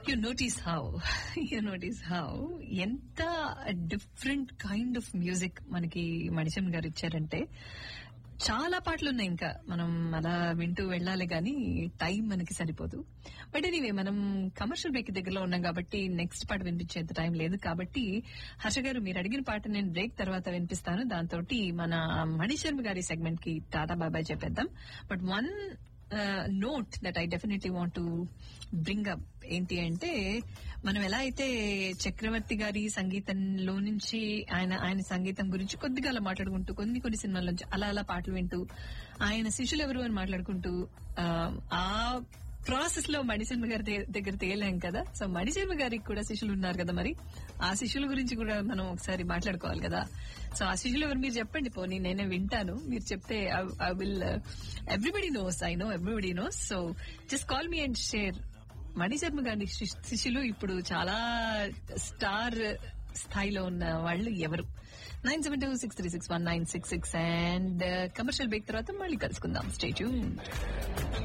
you notice how you notice how ఎంత different kind of music మనకి మణిశం గారు ఇచ్చారంటే చాలా పాటలు ఉన్నాయి ఇంకా మనం అలా వింటూ వెళ్ళాలి గానీ టైం మనకి సరిపోదు బట్ ఎనీవే మనం కమర్షియల్ బ్రేక్ దగ్గరలో ఉన్నాం కాబట్టి నెక్స్ట్ పాట వినిపించేంత టైం లేదు కాబట్టి హర్ష గారు మీరు అడిగిన పాట నేను బ్రేక్ తర్వాత వినిపిస్తాను దాంతో మన మణిశర్మ గారి సెగ్మెంట్ కి టాటా బాబాయ్ చెప్పేద్దాం but one note that I definitely want to bring up ఏంటి అంటే మనం ఎలా అయితే చక్రవర్తి గారి సంగీతంలో నుంచి ఆయన ఆయన సంగీతం గురించి కొద్దిగా అలా మాట్లాడుకుంటూ కొన్ని కొన్ని సినిమాల నుంచి అలా అలా పాటలు వింటూ ఆయన శిష్యులు ఎవరు అని మాట్లాడుకుంటూ ఆ, ఆ ప్రాసెస్ లో మణిశర్మ గారి దే- దగ్గర తేలాం కదా సో మణిశర్మ గారికి కూడా శిష్యులు ఉన్నారు కదా మరి ఆ శిష్యుల గురించి కూడా మనం ఒకసారి మాట్లాడుకోవాలి కదా సో ఆ శిష్యులు ఎవరు మీరు చెప్పండి పోనీ నేనే వింటాను మీరు చెప్తే I will everybody knows I know everybody knows so just call me and share Manisharma గారి శిష్- శిష్యులు ఇప్పుడు చాలా స్టార్ స్థాయిలో ఉన్న వాళ్ళు ఎవరు nine seven two six three six one nine six six and commercial break తర్వాత మళ్ళీ కలుసుకుందాం స్టేట్యూ